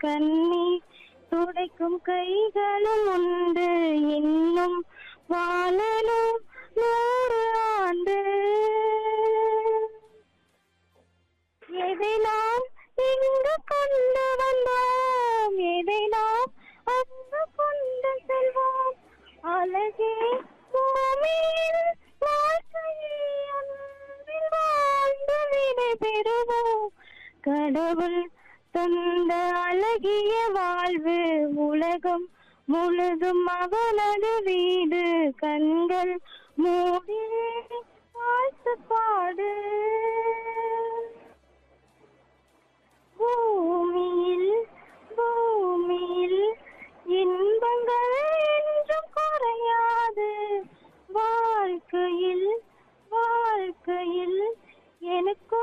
கண்ணீர் துடைக்கும் கைகளும் உண்டு இன்னும் வாழணும் நூறு ஆண்டு எதை நாம் இங்கு கொண்டு வந்தோம் எதை நாம் அங்கு கொண்டு செல்வோம் அழகே பூமியில் வாழ்க்கையை அன்பில் வாழ்ந்து விடை பெறுவோம் கடவுள் தந்த அழகிய வாழ்வு உலகம் முழுதும் அவனது வீடு கண்கள் மூடி வாழ்த்து பாடு